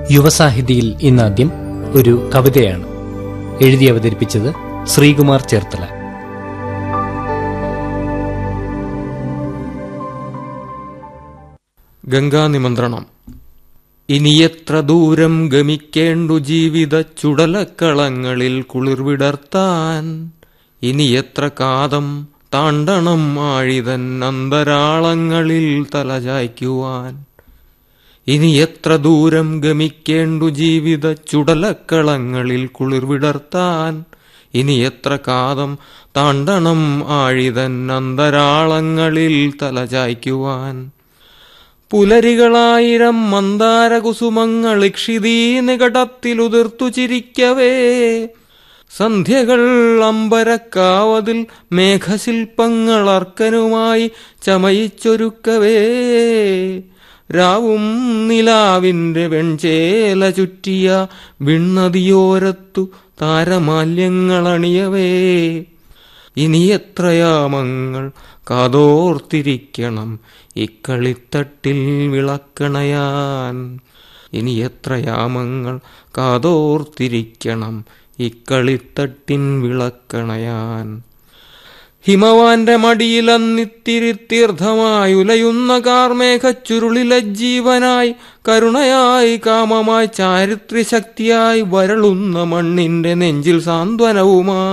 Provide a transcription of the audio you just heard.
യുവസാഹിതിയിൽ ഇന്നാദ്യം ഒരു കവിതയാണ് എഴുതി അവതരിപ്പിച്ചത് ശ്രീകുമാർ ചേർത്തല ഗംഗാനിമന്ത്രണം ഇനിയെത്ര ദൂരം ഗമിക്കേണ്ടു ജീവിത ചുടലക്കളങ്ങളിൽ കുളിർവിടർത്താൻ ഇനിയെത്ര കാതം താണ്ടണം ആഴിതൻ അന്തരാളങ്ങളിൽ തലചായ്ക്കുവാൻ ഇനി എത്ര ദൂരം ഗമിക്കേണ്ടു ജീവിത ചുടലക്കളങ്ങളിൽ കുളിർവിടർത്താൻ ഇനി എത്ര കാതം താണ്ടണം ആഴിതൻ അന്തരാളങ്ങളിൽ തലചായ്ക്കുവാൻ പുലരികളായിരം മന്ദാരകുസുമങ്ങൾ ഇക്ഷിതീ നികടത്തിലുതിർത്തു ചിരിക്കവേ സന്ധ്യകൾ അമ്പരക്കാവതിൽ മേഘശില്പങ്ങൾ അർക്കനുമായി ചമയിച്ചൊരുക്കവേ രാവും നിലാവിന്റെ വെൺചേല ചുറ്റിയ വിണ്ണതിയോരത്തു താരമാല്യങ്ങളണിയവേ ഇനി എത്രയാമങ്ങൾ കാതോർത്തിരിക്കണം ഇക്കളിത്തട്ടിൽ വിളക്കണയാൻ ഇനി എത്രയാമങ്ങൾ കാതോർത്തിരിക്കണം ഇക്കളിത്തട്ടിൻ വിളക്കണയാൻ ഹിമവാന്റെ മടിയിലന്നിത്തിരി തീർത്ഥമായുലയുന്ന കാർമേഘച്ചുരുളിലെ ജീവനായി കരുണയായി കാമമായി ചാരിത്ര്യശക്തിയായി വരളുന്ന മണ്ണിന്റെ നെഞ്ചിൽ സാന്ത്വനവുമായി